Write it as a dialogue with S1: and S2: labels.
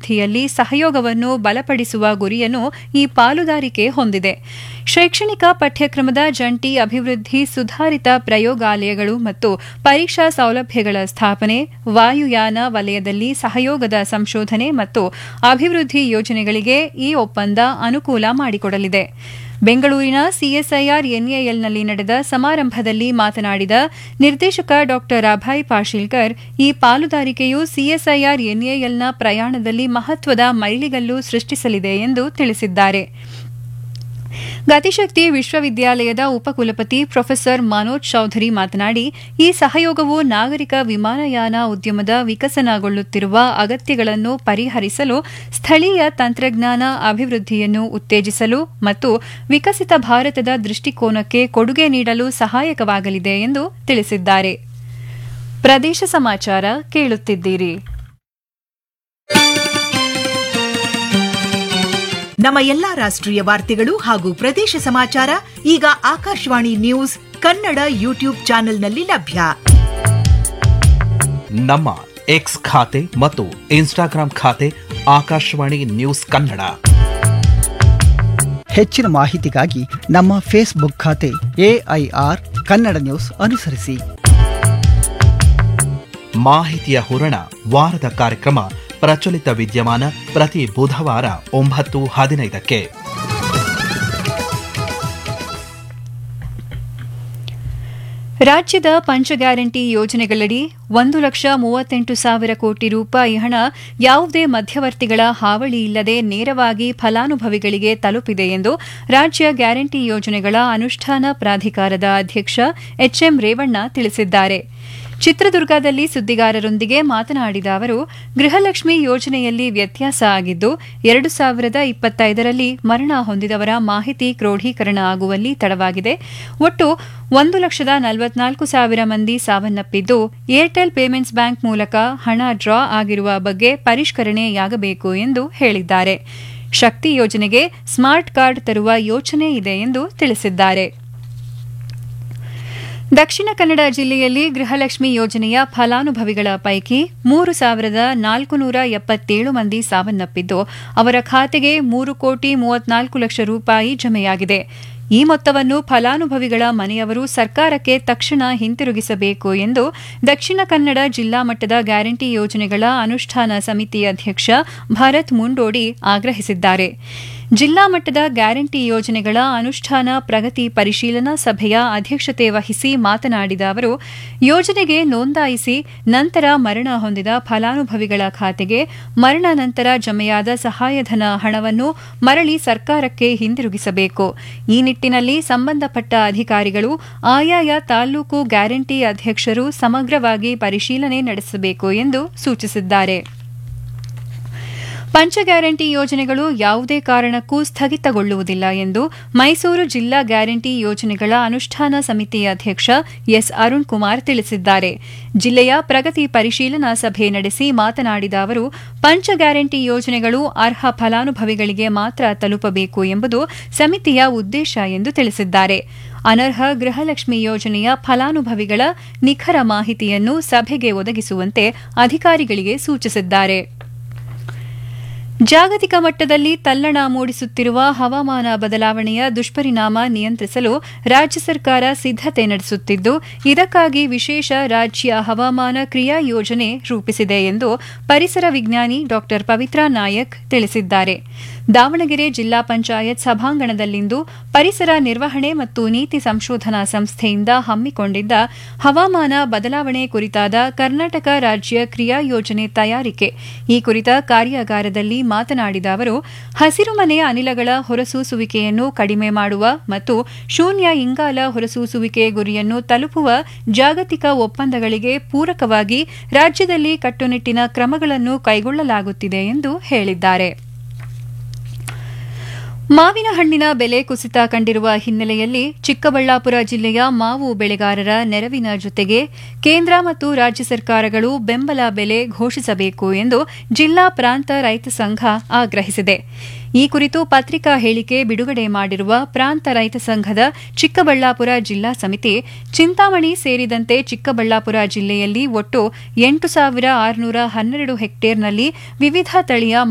S1: ಅಭಿವೃದ್ಧಿಯಲ್ಲಿ ಸಹಯೋಗವನ್ನು ಬಲಪಡಿಸುವ ಗುರಿಯನ್ನು ಈ ಪಾಲುದಾರಿಕೆ ಹೊಂದಿದೆ ಶೈಕ್ಷಣಿಕ ಪಠ್ಯಕ್ರಮದ ಜಂಟಿ ಅಭಿವೃದ್ಧಿ ಸುಧಾರಿತ ಪ್ರಯೋಗಾಲಯಗಳು ಮತ್ತು ಪರೀಕ್ಷಾ ಸೌಲಭ್ಯಗಳ ಸ್ಥಾಪನೆ ವಾಯುಯಾನ ವಲಯದಲ್ಲಿ ಸಹಯೋಗದ ಸಂಶೋಧನೆ ಮತ್ತು ಅಭಿವೃದ್ಧಿ ಯೋಜನೆಗಳಿಗೆ ಈ ಒಪ್ಪಂದ ಅನುಕೂಲ ಮಾಡಿಕೊಡಲಿದೆ ಬೆಂಗಳೂರಿನ ಸಿಎಸ್ಐಆರ್ ಎನ್ಎಎಲ್ನಲ್ಲಿ ನಡೆದ ಸಮಾರಂಭದಲ್ಲಿ ಮಾತನಾಡಿದ ನಿರ್ದೇಶಕ ಡಾ ಅಭಯ್ ಪಾಶೀಲ್ಕರ್ ಈ ಪಾಲುದಾರಿಕೆಯು ಸಿಎಸ್ಐಆರ್ ಎನ್ಎಎಲ್ನ ಪ್ರಯಾಣದಲ್ಲಿ ಮಹತ್ವದ ಮೈಲಿಗಲ್ಲು ಸೃಷ್ಟಿಸಲಿದೆ ಎಂದು ತಿಳಿಸಿದ್ದಾರೆ ಗತಿಶಕ್ತಿ ವಿಶ್ವವಿದ್ಯಾಲಯದ ಉಪಕುಲಪತಿ ಪ್ರೊಫೆಸರ್ ಮನೋಜ್ ಚೌಧರಿ ಮಾತನಾಡಿ ಈ ಸಹಯೋಗವು ನಾಗರಿಕ ವಿಮಾನಯಾನ ಉದ್ಯಮದ ವಿಕಸನಗೊಳ್ಳುತ್ತಿರುವ ಅಗತ್ಯಗಳನ್ನು ಪರಿಹರಿಸಲು ಸ್ಥಳೀಯ ತಂತ್ರಜ್ಞಾನ ಅಭಿವೃದ್ಧಿಯನ್ನು ಉತ್ತೇಜಿಸಲು ಮತ್ತು ವಿಕಸಿತ ಭಾರತದ ದೃಷ್ಟಿಕೋನಕ್ಕೆ ಕೊಡುಗೆ ನೀಡಲು ಸಹಾಯಕವಾಗಲಿದೆ ಎಂದು ತಿಳಿಸಿದ್ದಾರೆ ಪ್ರದೇಶ ಸಮಾಚಾರ ಕೇಳುತ್ತಿದ್ದೀರಿ
S2: ನಮ್ಮ ಎಲ್ಲಾ ರಾಷ್ಟ್ರೀಯ ವಾರ್ತೆಗಳು ಹಾಗೂ ಪ್ರದೇಶ ಸಮಾಚಾರ ಈಗ ಆಕಾಶವಾಣಿ ನ್ಯೂಸ್ ಕನ್ನಡ ಯೂಟ್ಯೂಬ್ ಚಾನೆಲ್ನಲ್ಲಿ ಲಭ್ಯ
S3: ನಮ್ಮ ಎಕ್ಸ್ ಖಾತೆ ಮತ್ತು ಇನ್ಸ್ಟಾಗ್ರಾಂ ಖಾತೆ ಆಕಾಶವಾಣಿ ನ್ಯೂಸ್ ಕನ್ನಡ
S4: ಹೆಚ್ಚಿನ ಮಾಹಿತಿಗಾಗಿ ನಮ್ಮ ಫೇಸ್ಬುಕ್ ಖಾತೆ ಎಐಆರ್ ಕನ್ನಡ ನ್ಯೂಸ್ ಅನುಸರಿಸಿ
S3: ಮಾಹಿತಿಯ ಹೂರಣ ವಾರದ ಕಾರ್ಯಕ್ರಮ ಪ್ರಚಲಿತ ವಿದ್ಯಮಾನ ಪ್ರತಿ ಬುಧವಾರ ಒಂಬತ್ತು ಹದಿನೈದಕ್ಕೆ
S1: ರಾಜ್ಯದ ಪಂಚ ಗ್ಯಾರಂಟಿ ಯೋಜನೆಗಳಡಿ ಒಂದು ಲಕ್ಷ ಮೂವತ್ತೆಂಟು ಸಾವಿರ ಕೋಟಿ ರೂಪಾಯಿ ಹಣ ಯಾವುದೇ ಮಧ್ಯವರ್ತಿಗಳ ಹಾವಳಿ ಇಲ್ಲದೆ ನೇರವಾಗಿ ಫಲಾನುಭವಿಗಳಿಗೆ ತಲುಪಿದೆ ಎಂದು ರಾಜ್ಯ ಗ್ಯಾರಂಟಿ ಯೋಜನೆಗಳ ಅನುಷ್ಠಾನ ಪ್ರಾಧಿಕಾರದ ಅಧ್ಯಕ್ಷ ಎಚ್ಎಂ ರೇವಣ್ಣ ತಿಳಿಸಿದ್ದಾರೆ ಚಿತ್ರದುರ್ಗದಲ್ಲಿ ಸುದ್ದಿಗಾರರೊಂದಿಗೆ ಮಾತನಾಡಿದ ಅವರು ಗೃಹಲಕ್ಷ್ಮಿ ಯೋಜನೆಯಲ್ಲಿ ವ್ಯತ್ಯಾಸ ಆಗಿದ್ದು ಎರಡು ಸಾವಿರದ ಇಪ್ಪತ್ತೈದರಲ್ಲಿ ಮರಣ ಹೊಂದಿದವರ ಮಾಹಿತಿ ಕ್ರೋಢೀಕರಣ ಆಗುವಲ್ಲಿ ತಡವಾಗಿದೆ ಒಟ್ಟು ಒಂದು ಲಕ್ಷದ ನಲವತ್ನಾಲ್ಕು ಸಾವಿರ ಮಂದಿ ಸಾವನ್ನಪ್ಪಿದ್ದು ಏರ್ಟೆಲ್ ಪೇಮೆಂಟ್ಸ್ ಬ್ಯಾಂಕ್ ಮೂಲಕ ಹಣ ಡ್ರಾ ಆಗಿರುವ ಬಗ್ಗೆ ಪರಿಷ್ಕರಣೆಯಾಗಬೇಕು ಎಂದು ಹೇಳಿದ್ದಾರೆ ಶಕ್ತಿ ಯೋಜನೆಗೆ ಸ್ಮಾರ್ಟ್ ಕಾರ್ಡ್ ತರುವ ಯೋಚನೆ ಇದೆ ಎಂದು ತಿಳಿಸಿದ್ದಾರೆ ದಕ್ಷಿಣ ಕನ್ನಡ ಜಿಲ್ಲೆಯಲ್ಲಿ ಗೃಹಲಕ್ಷ್ಮಿ ಯೋಜನೆಯ ಫಲಾನುಭವಿಗಳ ಪೈಕಿ ಮೂರು ಸಾವಿರದ ನಾಲ್ಕುನೂರ ಎಪ್ಪತ್ತೇಳು ಮಂದಿ ಸಾವನ್ನಪ್ಪಿದ್ದು ಅವರ ಖಾತೆಗೆ ಮೂರು ಕೋಟಿ ಮೂವತ್ನಾಲ್ಕು ಲಕ್ಷ ರೂಪಾಯಿ ಜಮೆಯಾಗಿದೆ ಈ ಮೊತ್ತವನ್ನು ಫಲಾನುಭವಿಗಳ ಮನೆಯವರು ಸರ್ಕಾರಕ್ಕೆ ತಕ್ಷಣ ಹಿಂತಿರುಗಿಸಬೇಕು ಎಂದು ದಕ್ಷಿಣ ಕನ್ನಡ ಜಿಲ್ಲಾ ಮಟ್ಟದ ಗ್ಯಾರಂಟಿ ಯೋಜನೆಗಳ ಅನುಷ್ಠಾನ ಸಮಿತಿ ಅಧ್ಯಕ್ಷ ಭರತ್ ಮುಂಡೋಡಿ ಆಗ್ರಹಿಸಿದ್ದಾರೆ ಜಿಲ್ಲಾ ಮಟ್ಟದ ಗ್ಯಾರಂಟಿ ಯೋಜನೆಗಳ ಅನುಷ್ಠಾನ ಪ್ರಗತಿ ಪರಿಶೀಲನಾ ಸಭೆಯ ಅಧ್ಯಕ್ಷತೆ ವಹಿಸಿ ಮಾತನಾಡಿದ ಅವರು ಯೋಜನೆಗೆ ನೋಂದಾಯಿಸಿ ನಂತರ ಮರಣ ಹೊಂದಿದ ಫಲಾನುಭವಿಗಳ ಖಾತೆಗೆ ಮರಣ ನಂತರ ಜಮೆಯಾದ ಸಹಾಯಧನ ಹಣವನ್ನು ಮರಳಿ ಸರ್ಕಾರಕ್ಕೆ ಹಿಂದಿರುಗಿಸಬೇಕು ಈ ನಿಟ್ಟಿನಲ್ಲಿ ಸಂಬಂಧಪಟ್ಟ ಅಧಿಕಾರಿಗಳು ಆಯಾಯ ತಾಲೂಕು ಗ್ಯಾರಂಟಿ ಅಧ್ಯಕ್ಷರು ಸಮಗ್ರವಾಗಿ ಪರಿಶೀಲನೆ ನಡೆಸಬೇಕು ಎಂದು ಸೂಚಿಸಿದ್ದಾರೆ ಪಂಚ ಗ್ಯಾರಂಟಿ ಯೋಜನೆಗಳು ಯಾವುದೇ ಕಾರಣಕ್ಕೂ ಸ್ಥಗಿತಗೊಳ್ಳುವುದಿಲ್ಲ ಎಂದು ಮೈಸೂರು ಜಿಲ್ಲಾ ಗ್ಯಾರಂಟಿ ಯೋಜನೆಗಳ ಅನುಷ್ಠಾನ ಸಮಿತಿ ಅಧ್ಯಕ್ಷ ಎಸ್ ಅರುಣ್ ಕುಮಾರ್ ತಿಳಿಸಿದ್ದಾರೆ ಜಿಲ್ಲೆಯ ಪ್ರಗತಿ ಪರಿಶೀಲನಾ ಸಭೆ ನಡೆಸಿ ಮಾತನಾಡಿದ ಅವರು ಪಂಚ ಗ್ಯಾರಂಟಿ ಯೋಜನೆಗಳು ಅರ್ಹ ಫಲಾನುಭವಿಗಳಿಗೆ ಮಾತ್ರ ತಲುಪಬೇಕು ಎಂಬುದು ಸಮಿತಿಯ ಉದ್ದೇಶ ಎಂದು ತಿಳಿಸಿದ್ದಾರೆ ಅನರ್ಹ ಗೃಹಲಕ್ಷ್ಮಿ ಯೋಜನೆಯ ಫಲಾನುಭವಿಗಳ ನಿಖರ ಮಾಹಿತಿಯನ್ನು ಸಭೆಗೆ ಒದಗಿಸುವಂತೆ ಅಧಿಕಾರಿಗಳಿಗೆ ಸೂಚಿಸಿದ್ದಾರೆ ಜಾಗತಿಕ ಮಟ್ಟದಲ್ಲಿ ತಲ್ಲಣ ಮೂಡಿಸುತ್ತಿರುವ ಹವಾಮಾನ ಬದಲಾವಣೆಯ ದುಷ್ಪರಿಣಾಮ ನಿಯಂತ್ರಿಸಲು ರಾಜ್ಯ ಸರ್ಕಾರ ಸಿದ್ದತೆ ನಡೆಸುತ್ತಿದ್ದು ಇದಕ್ಕಾಗಿ ವಿಶೇಷ ರಾಜ್ಯ ಹವಾಮಾನ ಕ್ರಿಯಾ ಯೋಜನೆ ರೂಪಿಸಿದೆ ಎಂದು ಪರಿಸರ ವಿಜ್ಞಾನಿ ಡಾ ಪವಿತ್ರಾ ನಾಯಕ್ ತಿಳಿಸಿದ್ದಾರೆ ದಾವಣಗೆರೆ ಜಿಲ್ಲಾ ಪಂಚಾಯತ್ ಸಭಾಂಗಣದಲ್ಲಿಂದು ಪರಿಸರ ನಿರ್ವಹಣೆ ಮತ್ತು ನೀತಿ ಸಂಶೋಧನಾ ಸಂಸ್ಥೆಯಿಂದ ಹಮ್ಮಿಕೊಂಡಿದ್ದ ಹವಾಮಾನ ಬದಲಾವಣೆ ಕುರಿತಾದ ಕರ್ನಾಟಕ ರಾಜ್ಯ ಕ್ರಿಯಾ ಯೋಜನೆ ತಯಾರಿಕೆ ಈ ಕುರಿತ ಕಾರ್ಯಾಗಾರದಲ್ಲಿ ಮಾತನಾಡಿದ ಅವರು ಹಸಿರುಮನೆ ಅನಿಲಗಳ ಹೊರಸೂಸುವಿಕೆಯನ್ನು ಕಡಿಮೆ ಮಾಡುವ ಮತ್ತು ಶೂನ್ಯ ಇಂಗಾಲ ಹೊರಸೂಸುವಿಕೆ ಗುರಿಯನ್ನು ತಲುಪುವ ಜಾಗತಿಕ ಒಪ್ಪಂದಗಳಿಗೆ ಪೂರಕವಾಗಿ ರಾಜ್ಯದಲ್ಲಿ ಕಟ್ಟುನಿಟ್ಟಿನ ಕ್ರಮಗಳನ್ನು ಕೈಗೊಳ್ಳಲಾಗುತ್ತಿದೆ ಎಂದು ಹೇಳಿದ್ದಾರೆ ಮಾವಿನ ಹಣ್ಣಿನ ಬೆಲೆ ಕುಸಿತ ಕಂಡಿರುವ ಹಿನ್ನೆಲೆಯಲ್ಲಿ ಚಿಕ್ಕಬಳ್ಳಾಪುರ ಜಿಲ್ಲೆಯ ಮಾವು ಬೆಳೆಗಾರರ ನೆರವಿನ ಜೊತೆಗೆ ಕೇಂದ್ರ ಮತ್ತು ರಾಜ್ಯ ಸರ್ಕಾರಗಳು ಬೆಂಬಲ ಬೆಲೆ ಘೋಷಿಸಬೇಕು ಎಂದು ಜಿಲ್ಲಾ ಪ್ರಾಂತ ರೈತ ಸಂಘ ಆಗ್ರಹಿಸಿದೆ ಈ ಕುರಿತು ಪತ್ರಿಕಾ ಹೇಳಿಕೆ ಬಿಡುಗಡೆ ಮಾಡಿರುವ ಪ್ರಾಂತ ರೈತ ಸಂಘದ ಚಿಕ್ಕಬಳ್ಳಾಪುರ ಜಿಲ್ಲಾ ಸಮಿತಿ ಚಿಂತಾಮಣಿ ಸೇರಿದಂತೆ ಚಿಕ್ಕಬಳ್ಳಾಪುರ ಜಿಲ್ಲೆಯಲ್ಲಿ ಒಟ್ಟು ಎಂಟು ಸಾವಿರ ಆರುನೂರ ಹನ್ನೆರಡು ಹೆಕ್ಟೇರ್ನಲ್ಲಿ ವಿವಿಧ ತಳಿಯ